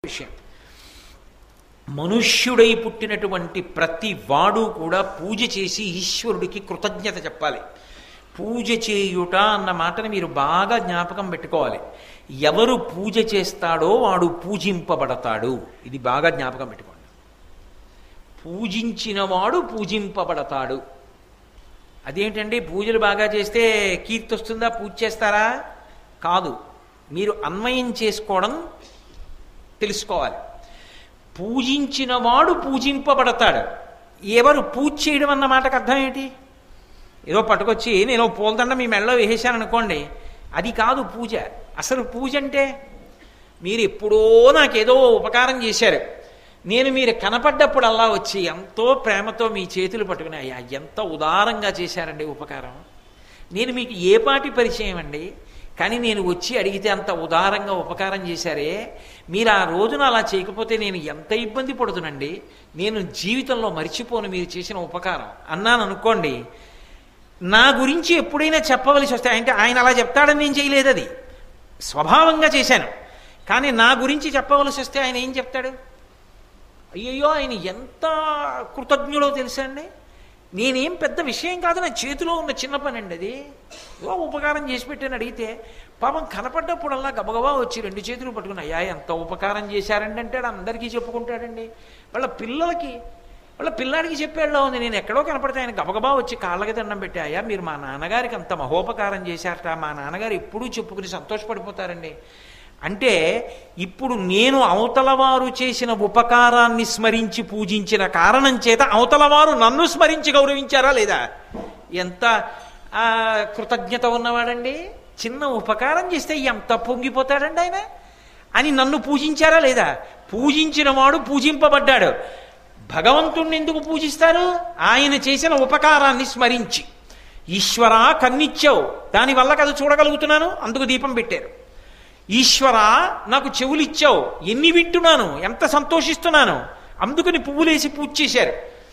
విషయం మనుష్యుడై పుట్టినటువంటి ప్రతి వాడు కూడా పూజ చేసి ఈశ్వరుడికి కృతజ్ఞత చెప్పాలి పూజ చేయుట అన్న మాటని మీరు బాగా జ్ఞాపకం పెట్టుకోవాలి ఎవరు పూజ చేస్తాడో వాడు పూజింపబడతాడు ఇది బాగా జ్ఞాపకం పెట్టుకోండి పూజించిన వాడు పూజింపబడతాడు అదేంటండి పూజలు బాగా చేస్తే కీర్తి వస్తుందా పూజ చేస్తారా కాదు మీరు అన్వయం చేసుకోవడం తెలుసుకోవాలి పూజించిన వాడు పూజింపబడతాడు ఎవరు పూజ చేయడం అన్న మాటకు అర్థం ఏంటి ఏదో పట్టుకొచ్చి నేను ఓ పూలదండ మీ మెళ్ళలో వేసేసాను అనుకోండి అది కాదు పూజ అసలు పూజ అంటే మీరు ఎప్పుడో నాకేదో ఉపకారం చేశారు నేను మీరు కనపడ్డప్పుడు అలా వచ్చి ఎంతో ప్రేమతో మీ చేతులు పట్టుకుని అయ్యా ఎంత ఉదారంగా చేశారండి ఉపకారం నేను మీకు ఏ పాటి పరిచయం అండి కానీ నేను వచ్చి అడిగితే అంత ఉదారంగా ఉపకారం చేశారే మీరు ఆ రోజున అలా చేయకపోతే నేను ఎంత ఇబ్బంది పడుతునండి నేను జీవితంలో మర్చిపోను మీరు చేసిన ఉపకారం అన్నాను అనుకోండి నా గురించి ఎప్పుడైనా చెప్పవలసి వస్తే అంటే ఆయన అలా చెప్తాడని నేను చేయలేదు అది స్వభావంగా చేశాను కానీ నా గురించి చెప్పవలసి వస్తే ఆయన ఏం చెప్తాడు అయ్యయ్యో ఆయన ఎంత కృతజ్ఞుడో తెలుసా అండి నేనేం పెద్ద విషయం కాదు నా చేతిలో ఉన్న చిన్న పని అండి అది ఏదో ఉపకారం చేసి పెట్టాను అడిగితే పాపం కనపడ్డప్పుడల్లా గబగబా వచ్చి రెండు చేతులు పట్టుకుని అయ్యా ఎంత ఉపకారం చేశారండి అంటే ఆడు అందరికీ చెప్పుకుంటాడండి వాళ్ళ పిల్లలకి వాళ్ళ పిల్లాడికి చెప్పేళ్ళలో ఉంది నేను ఎక్కడో కనపడితే ఆయన గబగబా వచ్చి కాళ్ళకి దండం పెట్టి అయ్యా మీరు మా నాన్నగారికి అంత మహోపకారం చేశారట మా నాన్నగారు ఎప్పుడూ చెప్పుకుని సంతోషపడిపోతారండి అంటే ఇప్పుడు నేను అవతలవారు చేసిన ఉపకారాన్ని స్మరించి పూజించిన కారణం చేత అవతలవారు నన్ను స్మరించి గౌరవించారా లేదా ఎంత ఆ, కృతజ్ఞత ఉన్నవాడండి చిన్న ఉపకారం చేస్తే ఎంత పొంగిపోతాడండి ఆయన అని నన్ను పూజించారా లేదా పూజించిన వాడు పూజింపబడ్డాడు భగవంతుణ్ణి ఎందుకు పూజిస్తారు ఆయన చేసిన ఉపకారాన్ని స్మరించి ఈశ్వరా కన్నిచ్చావు దానివల్ల కదా చూడగలుగుతున్నాను అందుకు దీపం పెట్టారు ఈశ్వర నాకు చెవులు ఇచ్చావు ఎన్ని వింటున్నాను ఎంత సంతోషిస్తున్నాను అందుకని పువ్వులేసి పూజ చేశారు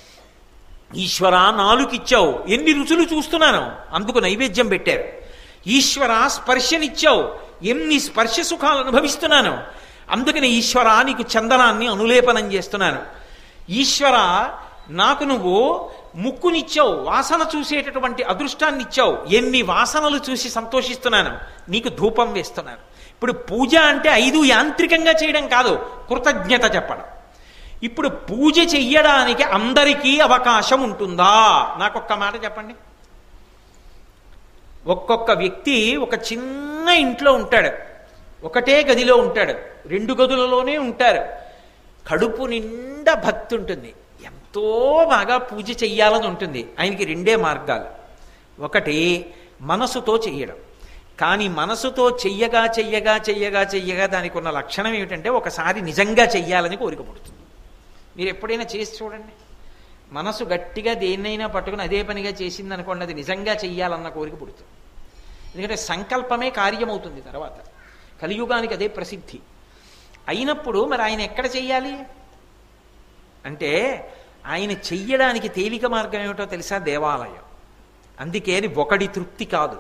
ఈశ్వర నాలుకిచ్చావు ఎన్ని రుచులు చూస్తున్నాను అందుకు నైవేద్యం పెట్టారు ఈశ్వర స్పర్శనిచ్చావు ఎన్ని స్పర్శ సుఖాలు అనుభవిస్తున్నాను అందుకని ఈశ్వర నీకు చందనాన్ని అనులేపనం చేస్తున్నాను ఈశ్వర నాకు నువ్వు ముక్కునిచ్చావు వాసన చూసేటటువంటి అదృష్టాన్ని ఇచ్చావు ఎన్ని వాసనలు చూసి సంతోషిస్తున్నాను నీకు ధూపం వేస్తున్నాను ఇప్పుడు పూజ అంటే ఐదు యాంత్రికంగా చేయడం కాదు కృతజ్ఞత చెప్పడం ఇప్పుడు పూజ చెయ్యడానికి అందరికీ అవకాశం ఉంటుందా నాకొక్క మాట చెప్పండి ఒక్కొక్క వ్యక్తి ఒక చిన్న ఇంట్లో ఉంటాడు ఒకటే గదిలో ఉంటాడు రెండు గదులలోనే ఉంటారు కడుపు నిండా భక్తి ఉంటుంది ఎంతో బాగా పూజ చెయ్యాలని ఉంటుంది ఆయనకి రెండే మార్గాలు ఒకటి మనసుతో చెయ్యడం కానీ మనసుతో చెయ్యగా చెయ్యగా చెయ్యగా చెయ్యగా దానికి ఉన్న లక్షణం ఏమిటంటే ఒకసారి నిజంగా చెయ్యాలని కోరిక పుడుతుంది మీరు ఎప్పుడైనా చేసి చూడండి మనసు గట్టిగా దేన్నైనా పట్టుకుని అదే పనిగా చేసింది అనుకోండి అది నిజంగా చెయ్యాలన్న కోరిక పుడుతుంది ఎందుకంటే సంకల్పమే కార్యమవుతుంది తర్వాత కలియుగానికి అదే ప్రసిద్ధి అయినప్పుడు మరి ఆయన ఎక్కడ చెయ్యాలి అంటే ఆయన చెయ్యడానికి తేలిక మార్గం ఏమిటో తెలుసా దేవాలయం అందుకే అది ఒకటి తృప్తి కాదు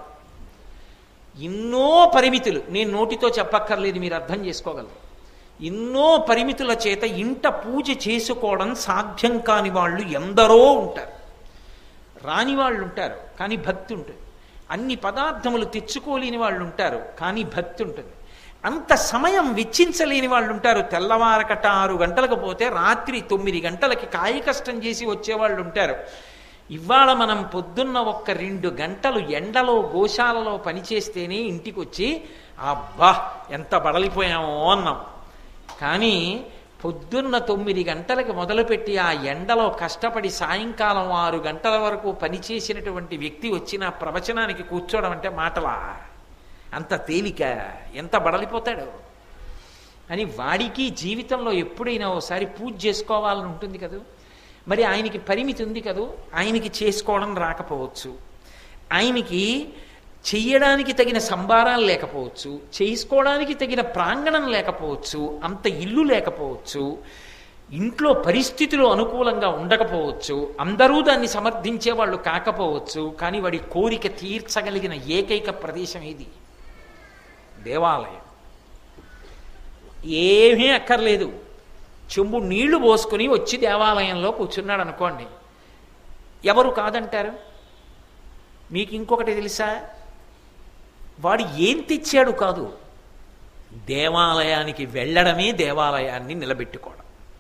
ఎన్నో పరిమితులు నేను నోటితో చెప్పక్కర్లేదు మీరు అర్థం చేసుకోగలరు ఎన్నో పరిమితుల చేత ఇంట పూజ చేసుకోవడం సాధ్యం కాని వాళ్ళు ఎందరో ఉంటారు రాని వాళ్ళు ఉంటారు కానీ భక్తి ఉంటుంది అన్ని పదార్థములు తెచ్చుకోలేని వాళ్ళు ఉంటారు కానీ భక్తి ఉంటుంది అంత సమయం వెచ్చించలేని వాళ్ళు ఉంటారు తెల్లవారకట ఆరు గంటలకు పోతే రాత్రి తొమ్మిది గంటలకి కాయ కష్టం చేసి వచ్చేవాళ్ళు ఉంటారు ఇవాళ మనం పొద్దున్న ఒక్క రెండు గంటలు ఎండలో గోశాలలో పనిచేస్తేనే ఇంటికి వచ్చి అబ్బా ఎంత బడలిపోయామో అన్నాం కానీ పొద్దున్న తొమ్మిది గంటలకు మొదలుపెట్టి ఆ ఎండలో కష్టపడి సాయంకాలం ఆరు గంటల వరకు పనిచేసినటువంటి వ్యక్తి వచ్చి నా ప్రవచనానికి కూర్చోవడం అంటే మాటలా అంత తేలిక ఎంత బడలిపోతాడు అని వాడికి జీవితంలో ఎప్పుడైనా ఒకసారి పూజ చేసుకోవాలని ఉంటుంది కదూ మరి ఆయనకి పరిమితి ఉంది కదూ ఆయనకి చేసుకోవడం రాకపోవచ్చు ఆయనకి చెయ్యడానికి తగిన సంబారాలు లేకపోవచ్చు చేసుకోవడానికి తగిన ప్రాంగణం లేకపోవచ్చు అంత ఇల్లు లేకపోవచ్చు ఇంట్లో పరిస్థితులు అనుకూలంగా ఉండకపోవచ్చు అందరూ దాన్ని సమర్థించే వాళ్ళు కాకపోవచ్చు కానీ వాడి కోరిక తీర్చగలిగిన ఏకైక ప్రదేశం ఇది దేవాలయం ఏమీ అక్కర్లేదు చెంబు నీళ్లు పోసుకుని వచ్చి దేవాలయంలో కూర్చున్నాడు అనుకోండి ఎవరు కాదంటారు మీకు ఇంకొకటి తెలుసా వాడు ఏం తెచ్చాడు కాదు దేవాలయానికి వెళ్ళడమే దేవాలయాన్ని నిలబెట్టుకోవడం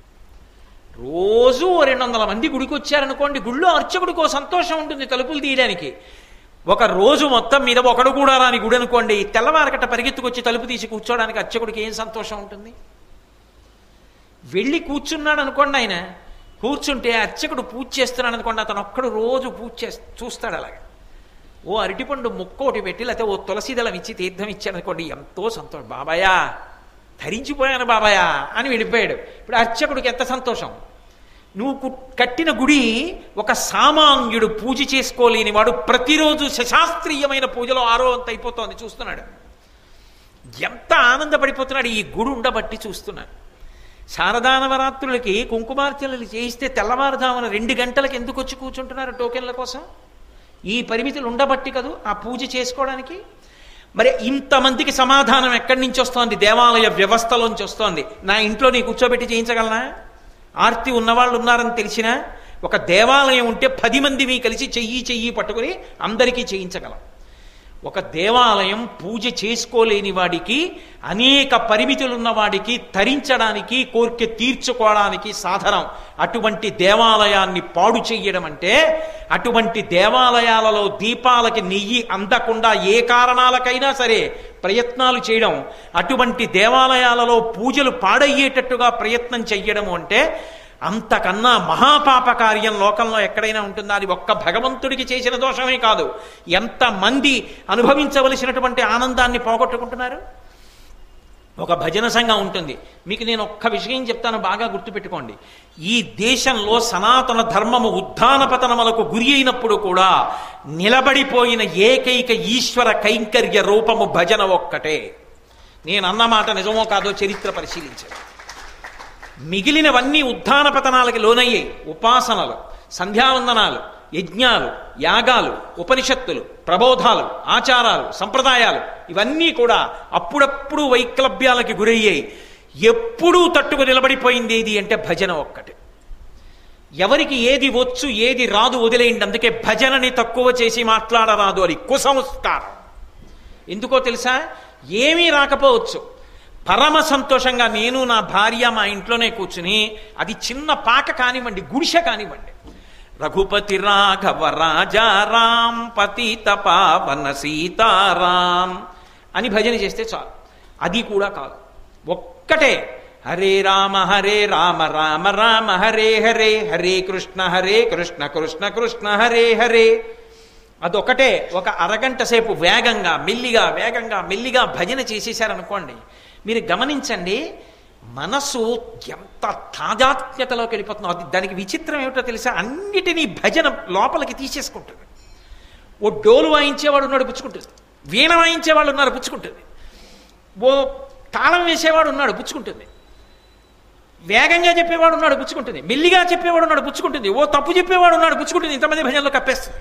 రోజు ఓ రెండు వందల మంది గుడికి వచ్చారనుకోండి గుళ్ళో అర్చకుడికి ఓ సంతోషం ఉంటుంది తలుపులు తీయడానికి ఒక రోజు మొత్తం మీద ఒకడు కూడా రాని గుడి అనుకోండి తెల్లవారకట్ట పరిగెత్తుకొచ్చి తలుపు తీసి కూర్చోడానికి అర్చకుడికి ఏం సంతోషం ఉంటుంది వెళ్ళి కూర్చున్నాడు అనుకోండి ఆయన కూర్చుంటే అర్చకుడు పూజ చేస్తున్నాడు అనుకోండి అతను ఒక్కడు రోజు పూజ చే చూస్తాడు అలాగా ఓ అరటిపండు ముక్కోటి పెట్టి లేకపోతే ఓ తులసి దళం ఇచ్చి తీర్థం ఇచ్చాను అనుకోండి ఎంతో సంతోషం బాబాయా ధరించిపోయాను బాబాయా అని వెళ్ళిపోయాడు ఇప్పుడు అర్చకుడికి ఎంత సంతోషం నువ్వు కు- కట్టిన గుడి ఒక సామాన్యుడు పూజ చేసుకోలేని వాడు ప్రతిరోజు శశాస్త్రీయమైన పూజలో ఆరో అంత అయిపోతోంది చూస్తున్నాడు ఎంత ఆనందపడిపోతున్నాడు ఈ గుడి ఉండబట్టి చూస్తున్నాడు శారదా నవరాత్రులకి కుంకుమార్చనలు చేయిస్తే తెల్లవారుజామున రెండు గంటలకు ఎందుకు వచ్చి కూర్చుంటున్నారు టోకెన్ల కోసం ఈ పరిమితులు ఉండబట్టి కదూ ఆ పూజ చేసుకోవడానికి మరి ఇంతమందికి సమాధానం ఎక్కడి నుంచి వస్తోంది దేవాలయ వ్యవస్థలోంచి వస్తోంది నా ఇంట్లో నీ కూర్చోబెట్టి చేయించగలనా ఆర్తి ఉన్నవాళ్ళు ఉన్నారని తెలిసినా ఒక దేవాలయం ఉంటే పది మంది మీ కలిసి చెయ్యి చెయ్యి పట్టుకుని అందరికీ చేయించగలం ఒక దేవాలయం పూజ చేసుకోలేని వాడికి అనేక పరిమితులున్న వాడికి తరించడానికి కోరిక తీర్చుకోవడానికి సాధనం అటువంటి దేవాలయాన్ని పాడు చెయ్యడం అంటే అటువంటి దేవాలయాలలో దీపాలకి నెయ్యి అందకుండా ఏ కారణాలకైనా సరే ప్రయత్నాలు చేయడం అటువంటి దేవాలయాలలో పూజలు పాడయ్యేటట్టుగా ప్రయత్నం చెయ్యడం అంటే అంతకన్నా మహాపాప కార్యం లోకంలో ఎక్కడైనా ఉంటుందా అది ఒక్క భగవంతుడికి చేసిన దోషమే కాదు ఎంతమంది అనుభవించవలసినటువంటి ఆనందాన్ని పోగొట్టుకుంటున్నారు ఒక భజన సంఘం ఉంటుంది మీకు నేను ఒక్క విషయం చెప్తాను బాగా గుర్తుపెట్టుకోండి ఈ దేశంలో సనాతన ధర్మము ఉత్థాన పతనములకు గురి అయినప్పుడు కూడా నిలబడిపోయిన ఏకైక ఈశ్వర కైంకర్య రూపము భజన ఒక్కటే నేను అన్నమాట నిజమో కాదో చరిత్ర పరిశీలించాను మిగిలినవన్నీ ఉత్థాన పతనాలకి లోనయ్యాయి ఉపాసనలు సంధ్యావందనాలు యజ్ఞాలు యాగాలు ఉపనిషత్తులు ప్రబోధాలు ఆచారాలు సంప్రదాయాలు ఇవన్నీ కూడా అప్పుడప్పుడు వైక్లభ్యాలకి గురయ్యాయి ఎప్పుడూ తట్టుకు నిలబడిపోయింది ఏది అంటే భజన ఒక్కటే ఎవరికి ఏది వచ్చు ఏది రాదు వదిలేయండి అందుకే భజనని తక్కువ చేసి మాట్లాడరాదు అని కుసంస్కారం ఎందుకో తెలుసా ఏమీ రాకపోవచ్చు పరమ సంతోషంగా నేను నా భార్య మా ఇంట్లోనే కూర్చుని అది చిన్న పాక కానివ్వండి గుడిసె కానివ్వండి రఘుపతి రాఘవ రాజారాం పతిత పావన సీతారాం అని భజన చేస్తే చాలు అది కూడా కాదు ఒక్కటే హరే రామ హరే రామ రామ రామ హరే హరే హరే కృష్ణ హరే కృష్ణ కృష్ణ కృష్ణ హరే హరే అదొకటే ఒక అరగంట సేపు వేగంగా మెల్లిగా వేగంగా మెల్లిగా భజన చేసేసారనుకోండి మీరు గమనించండి మనసు ఎంత తాజాత్మ్యతలోకి వెళ్ళిపోతుందో అది దానికి విచిత్రం ఏమిటో తెలుసా అన్నిటినీ భజన లోపలికి తీసేసుకుంటుంది ఓ డోలు వాయించేవాడు ఉన్నాడు పుచ్చుకుంటుంది వీణ వాయించేవాడు ఉన్నారు పుచ్చుకుంటుంది ఓ తాళం వేసేవాడు ఉన్నాడు పుచ్చుకుంటుంది వేగంగా చెప్పేవాడు ఉన్నాడు పుచ్చుకుంటుంది మెల్లిగా చెప్పేవాడు ఉన్నాడు పుచ్చుకుంటుంది ఓ తప్పు చెప్పేవాడు ఉన్నాడు పుచ్చుకుంటుంది ఇంతమంది భజనలో కప్పేస్తుంది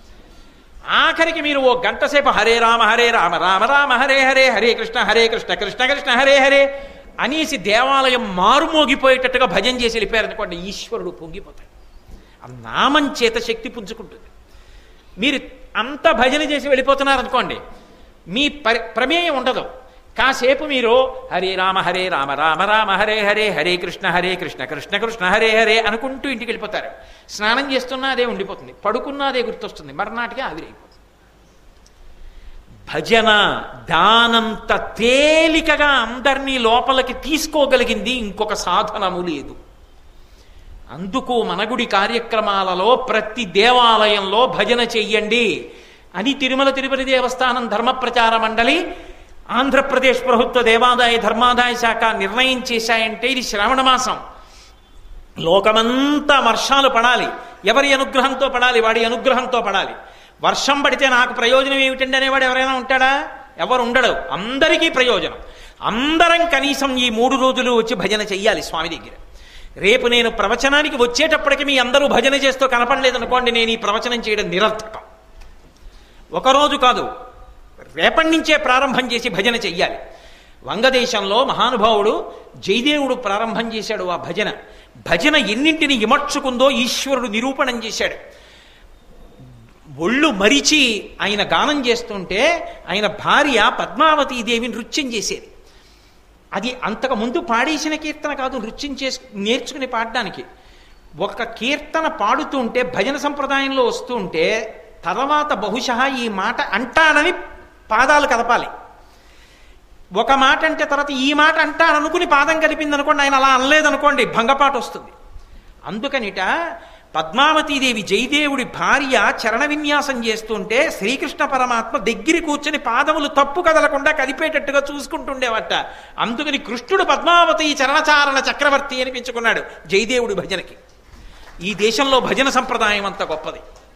ఆఖరికి మీరు ఓ గంట సేపు హరే రామ హరే రామ రామ రామ హరే హరే హరే కృష్ణ హరే కృష్ణ కృష్ణ కృష్ణ హరే హరే అనేసి దేవాలయం మారుమోగిపోయేటట్టుగా భజన చేసి వెళ్ళిపోయారనుకోండి ఈశ్వరుడు పొంగిపోతాడు ఆ నామం చేత శక్తి పుంజుకుంటుంది మీరు అంత భజన చేసి వెళ్ళిపోతున్నారనుకోండి మీ పరి ప్రమేయం ఉండదు కాసేపు మీరు హరే రామ హరే రామ రామ రామ హరే హరే హరే కృష్ణ హరే కృష్ణ కృష్ణ కృష్ణ హరే హరే అనుకుంటూ ఇంటికి వెళ్ళిపోతారు స్నానం చేస్తున్నా అదే ఉండిపోతుంది పడుకున్నా అదే గుర్తొస్తుంది మర్నాటిగా ఆవిరైపోతుంది భజన దానంత తేలికగా అందరినీ లోపలికి తీసుకోగలిగింది ఇంకొక సాధనము లేదు అందుకు మనగుడి కార్యక్రమాలలో ప్రతి దేవాలయంలో భజన చెయ్యండి అని తిరుమల తిరుపతి దేవస్థానం ధర్మ ప్రచార మండలి ఆంధ్రప్రదేశ్ ప్రభుత్వ దేవాదాయ ధర్మాదాయ శాఖ నిర్ణయం చేశాయంటే ఇది శ్రావణ మాసం లోకమంతా వర్షాలు పడాలి ఎవరి అనుగ్రహంతో పడాలి వాడి అనుగ్రహంతో పడాలి వర్షం పడితే నాకు ప్రయోజనం ఏమిటండి అనేవాడు ఎవరైనా ఉంటాడా ఎవరు ఉండడు అందరికీ ప్రయోజనం అందరం కనీసం ఈ మూడు రోజులు వచ్చి భజన చెయ్యాలి స్వామి దగ్గర రేపు నేను ప్రవచనానికి వచ్చేటప్పటికి మీ అందరూ భజన చేస్తూ కనపడలేదనుకోండి నేను ఈ ప్రవచనం చేయడం నిరర్థకం ఒకరోజు కాదు రేపటి నుంచే ప్రారంభం చేసి భజన చెయ్యాలి వంగదేశంలో మహానుభావుడు జయదేవుడు ప్రారంభం చేశాడు ఆ భజన భజన ఎన్నింటిని ఇమర్చుకుందో ఈశ్వరుడు నిరూపణం చేశాడు ఒళ్ళు మరిచి ఆయన గానం చేస్తుంటే ఆయన భార్య పద్మావతీదేవి నృత్యం చేసేది అది అంతకు ముందు పాడేసిన కీర్తన కాదు నృత్యం చేసు నేర్చుకుని పాడడానికి ఒక కీర్తన పాడుతుంటే భజన సంప్రదాయంలో వస్తుంటే తర్వాత బహుశా ఈ మాట అంటానని పాదాలు కదపాలి ఒక మాట అంటే తర్వాత ఈ మాట అంటాననుకుని పాదం కలిపింది అనుకోండి ఆయన అలా అనలేదనుకోండి భంగపాటు వస్తుంది అందుకనిట పద్మావతీదేవి జయదేవుడి భార్య చరణ విన్యాసం చేస్తుంటే శ్రీకృష్ణ పరమాత్మ దగ్గర కూర్చొని పాదములు తప్పు కదలకుండా కదిపేటట్టుగా చూసుకుంటుండేవట అందుకని కృష్ణుడు పద్మావతి చరణచారణ చక్రవర్తి అనిపించుకున్నాడు జయదేవుడి భజనకి ఈ దేశంలో భజన సంప్రదాయం అంత గొప్పది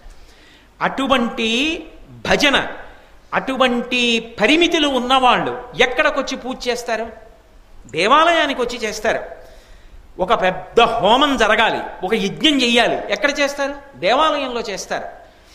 అటువంటి భజన అటువంటి పరిమితులు ఉన్నవాళ్ళు ఎక్కడికొచ్చి పూజ చేస్తారు దేవాలయానికి వచ్చి చేస్తారు ఒక పెద్ద హోమం జరగాలి ఒక యజ్ఞం చెయ్యాలి ఎక్కడ చేస్తారు దేవాలయంలో చేస్తారు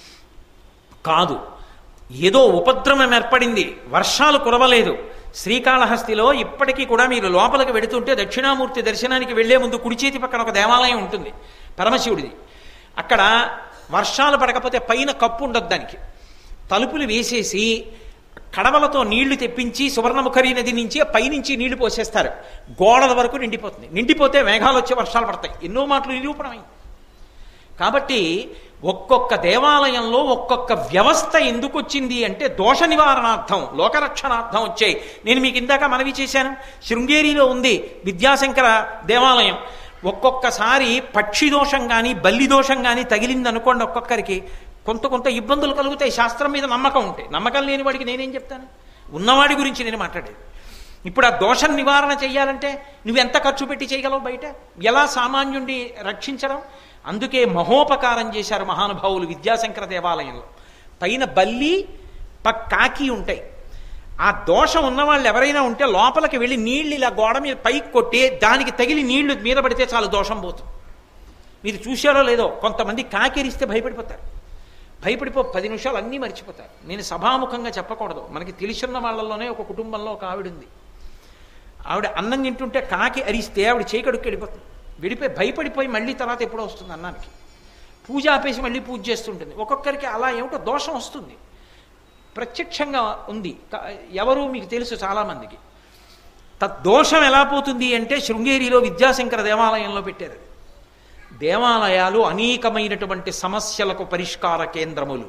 కాదు ఏదో ఉపద్రవం ఏర్పడింది వర్షాలు కురవలేదు శ్రీకాళహస్తిలో ఇప్పటికీ కూడా మీరు లోపలికి వెడుతుంటే దక్షిణామూర్తి దర్శనానికి వెళ్లే ముందు కుడి చేతి పక్కన ఒక దేవాలయం ఉంటుంది పరమశివుడిది అక్కడ వర్షాలు పడకపోతే పైన కప్పు ఉండదు దానికి తలుపులు వేసేసి కడవలతో నీళ్లు తెప్పించి సువర్ణముఖరి నది నుంచి పైనుంచి నీళ్లు పోసేస్తారు గోడల వరకు నిండిపోతుంది నిండిపోతే మేఘాలు వచ్చి వర్షాలు పడతాయి ఎన్నో మాటలు నిరూపణమైంది కాబట్టి ఒక్కొక్క దేవాలయంలో ఒక్కొక్క వ్యవస్థ ఎందుకు వచ్చింది అంటే దోష నివారణార్థం లోకరక్షణార్థం వచ్చాయి నేను మీకు ఇందాక మనవి చేశాను శృంగేరిలో ఉంది విద్యాశంకర దేవాలయం ఒక్కొక్కసారి పక్షి దోషం కానీ బల్లి దోషం కానీ తగిలింది అనుకోండి ఒక్కొక్కరికి కొంత కొంత ఇబ్బందులు కలుగుతాయి శాస్త్రం మీద నమ్మకం ఉంటాయి నమ్మకం లేని వాడికి నేనేం చెప్తాను ఉన్నవాడి గురించి నేను మాట్లాడేది ఇప్పుడు ఆ దోషం నివారణ చేయాలంటే నువ్వు ఎంత ఖర్చు పెట్టి చేయగలవు బయట ఎలా సామాన్యుండి రక్షించడం అందుకే మహోపకారం చేశారు మహానుభావులు విద్యాశంకర దేవాలయంలో పైన బల్లి పక్ కాకి ఉంటాయి ఆ దోషం ఉన్నవాళ్ళు ఎవరైనా ఉంటే లోపలికి వెళ్ళి నీళ్ళు ఇలా గోడ మీద పైకి కొట్టి దానికి తగిలి నీళ్లు మీద పడితే చాలు దోషం పోతుంది మీరు చూశారో లేదో కొంతమంది కాకిరిస్తే భయపడిపోతారు భయపడిపో పది నిమిషాలు అన్నీ మర్చిపోతారు నేను సభాముఖంగా చెప్పకూడదు మనకి తెలిసిన వాళ్ళలోనే ఒక కుటుంబంలో ఒక ఆవిడ ఉంది ఆవిడ అన్నం తింటుంటే కాకి అరిస్తే ఆవిడ చేకడుక్కి వెళ్ళిపోతుంది విడిపోయి భయపడిపోయి మళ్ళీ తర్వాత ఎప్పుడో వస్తుంది అన్నానికి పూజ ఆపేసి మళ్ళీ పూజ చేస్తుంటుంది ఒక్కొక్కరికి అలా ఏమిటో దోషం వస్తుంది ప్రత్యక్షంగా ఉంది క- ఎవరు మీకు తెలుసు చాలామందికి తద్దోషం ఎలా పోతుంది అంటే శృంగేరిలో విద్యాశంకర దేవాలయంలో పెట్టారు అది. దేవాలయాలు అనేకమైనటువంటి సమస్యలకు పరిష్కార కేంద్రములు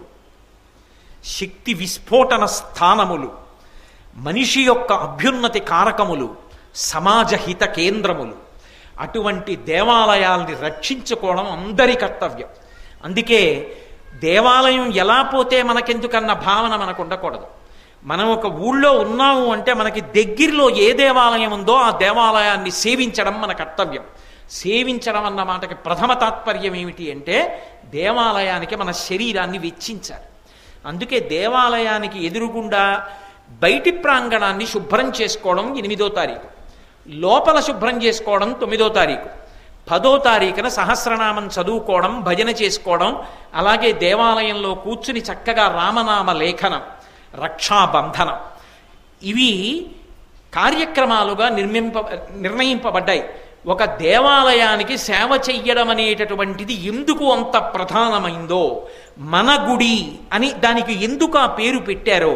శక్తి విస్ఫోటన స్థానములు మనిషి యొక్క అభ్యున్నతి కారకములు సమాజహిత కేంద్రములు అటువంటి దేవాలయాల్ని రక్షించుకోవడం అందరి కర్తవ్యం అందుకే దేవాలయం ఎలా పోతే మనకెందుకన్న భావన మనకు ఉండకూడదు మనం ఒక ఊళ్ళో ఉన్నాము అంటే మనకి దగ్గరలో ఏ దేవాలయం ఉందో ఆ దేవాలయాన్ని సేవించడం మన కర్తవ్యం సేవించడం అన్న మాటకి ప్రథమ తాత్పర్యం ఏమిటి అంటే దేవాలయానికి మన శరీరాన్ని వెచ్చించాలి అందుకే దేవాలయానికి ఎదురుగుండా బయటి ప్రాంగణాన్ని శుభ్రం చేసుకోవడం ఎనిమిదో తారీఖు లోపల శుభ్రం చేసుకోవడం తొమ్మిదో తారీఖు పదో తారీఖున సహస్రనామం చదువుకోవడం భజన చేసుకోవడం అలాగే దేవాలయంలో కూర్చుని చక్కగా రామనామ లేఖనం రక్షాబంధనం ఇవి కార్యక్రమాలుగా నిర్మింప నిర్ణయింపబడ్డాయి ఒక దేవాలయానికి సేవ చెయ్యడం అనేటటువంటిది ఎందుకు అంత ప్రధానమైందో మన గుడి అని దానికి ఎందుకు ఆ పేరు పెట్టారో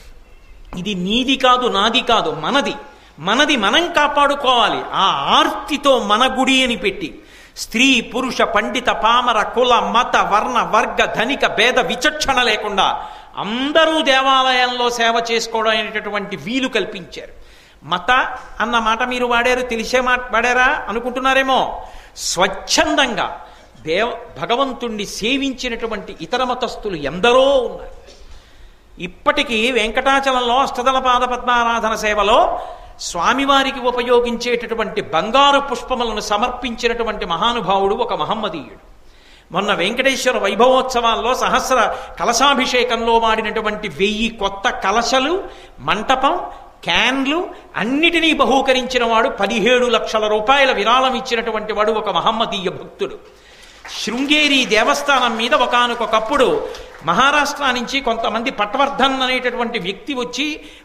ఇది నీది కాదు నాది కాదు మనది మనది మనం కాపాడుకోవాలి ఆ ఆర్తితో మన గుడి అని పెట్టి స్త్రీ పురుష పండిత పామర కుల మత వర్ణ వర్గ ధనిక భేద విచక్షణ లేకుండా అందరూ దేవాలయంలో సేవ చేసుకోవడం అనేటటువంటి వీలు కల్పించారు మత అన్న మాట మీరు వాడారు తెలిసే మాట వాడారా అనుకుంటున్నారేమో స్వచ్ఛందంగా దేవ భగవంతుణ్ణి సేవించినటువంటి ఇతర మతస్థులు ఎందరో ఉన్నారు ఇప్పటికీ వెంకటాచలంలో అష్టదల పాద పద్మారాధన సేవలో స్వామివారికి ఉపయోగించేటటువంటి బంగారు పుష్పములను సమర్పించినటువంటి మహానుభావుడు ఒక మహమ్మదీయుడు మొన్న వెంకటేశ్వర వైభవోత్సవాల్లో సహస్ర కలశాభిషేకంలో వాడినటువంటి వెయ్యి కొత్త కలశలు మంటపం క్యాన్లు అన్నిటినీ బహూకరించిన వాడు పదిహేడు లక్షల రూపాయల విరాళం ఇచ్చినటువంటి వాడు ఒక మహమ్మదీయ భక్తుడు శృంగేరి దేవస్థానం మీద ఒకానొకప్పుడు మహారాష్ట్ర నుంచి కొంతమంది పట్వర్ధన్ అనేటటువంటి వ్యక్తి వచ్చి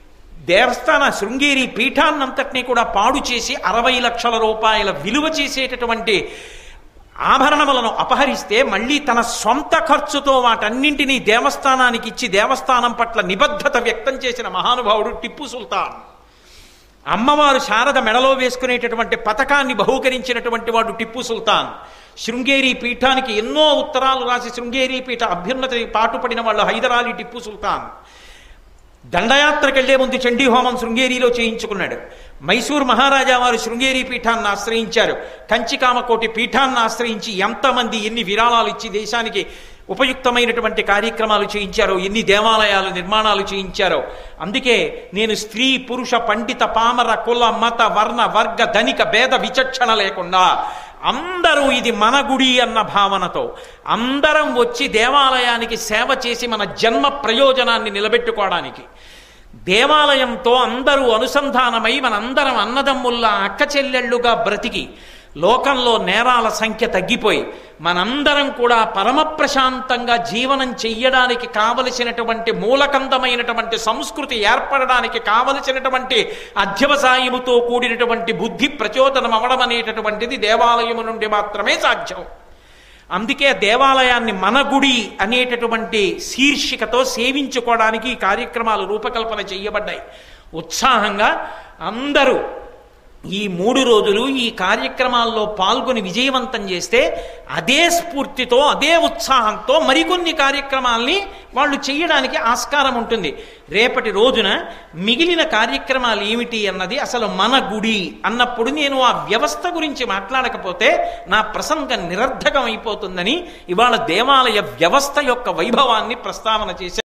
దేవస్థాన శృంగేరి పీఠాన్నంతటినీ కూడా పాడు చేసి అరవై లక్షల రూపాయల విలువ చేసేటటువంటి ఆభరణములను అపహరిస్తే మళ్ళీ తన సొంత ఖర్చుతో వాటన్నింటినీ దేవస్థానానికి ఇచ్చి దేవస్థానం పట్ల నిబద్ధత వ్యక్తం చేసిన మహానుభావుడు టిప్పు సుల్తాన్ అమ్మవారు శారద మెడలో వేసుకునేటటువంటి పథకాన్ని బహూకరించినటువంటి వాడు టిప్పు సుల్తాన్ శృంగేరి పీఠానికి ఎన్నో ఉత్తరాలు రాసి శృంగేరి పీఠ అభ్యున్నతి పాటుపడిన వాళ్ళు హైదరాలీ టిప్పు సుల్తాన్ దండయాత్రకు వెళ్లే ముందు చండీ హోమం శృంగేరిలో చేయించుకున్నాడు మైసూర్ మహారాజా వారు శృంగేరి పీఠాన్ని ఆశ్రయించారు కంచికామకోటి పీఠాన్ని ఆశ్రయించి ఎంతమంది ఎన్ని విరాళాలు ఇచ్చి దేశానికి ఉపయుక్తమైనటువంటి కార్యక్రమాలు చేయించారో ఎన్ని దేవాలయాలు నిర్మాణాలు చేయించారో అందుకే నేను స్త్రీ పురుష పండిత పామర కుల మత వర్ణ వర్గ ధనిక భేద విచక్షణ లేకుండా అందరూ ఇది మన గుడి అన్న భావనతో అందరం వచ్చి దేవాలయానికి సేవ చేసి మన జన్మ ప్రయోజనాన్ని నిలబెట్టుకోవడానికి దేవాలయంతో అందరూ అనుసంధానమై మనందరం అన్నదమ్ముల్లా అక్క చెల్లెళ్ళుగా బ్రతికి లోకంలో నేరాల సంఖ్య తగ్గిపోయి మనందరం కూడా పరమ ప్రశాంతంగా జీవనం చెయ్యడానికి కావలసినటువంటి మూలకందమైనటువంటి సంస్కృతి ఏర్పడడానికి కావలసినటువంటి అధ్యవసాయముతో కూడినటువంటి బుద్ధి ప్రచోదనం అవడం అనేటటువంటిది దేవాలయము నుండి మాత్రమే సాధ్యం అందుకే దేవాలయాన్ని మన గుడి అనేటటువంటి శీర్షికతో సేవించుకోవడానికి ఈ కార్యక్రమాలు రూపకల్పన చేయబడ్డాయి ఉత్సాహంగా అందరూ ఈ మూడు రోజులు ఈ కార్యక్రమాల్లో పాల్గొని విజయవంతం చేస్తే అదే స్ఫూర్తితో అదే ఉత్సాహంతో మరికొన్ని కార్యక్రమాల్ని వాళ్ళు చేయడానికి ఆస్కారం ఉంటుంది రేపటి రోజున మిగిలిన కార్యక్రమాలు ఏమిటి అన్నది అసలు మన గుడి అన్నప్పుడు నేను ఆ వ్యవస్థ గురించి మాట్లాడకపోతే నా ప్రసంగం నిరర్ధకం అయిపోతుందని ఇవాళ దేవాలయ వ్యవస్థ యొక్క వైభవాన్ని ప్రస్తావన చేశాను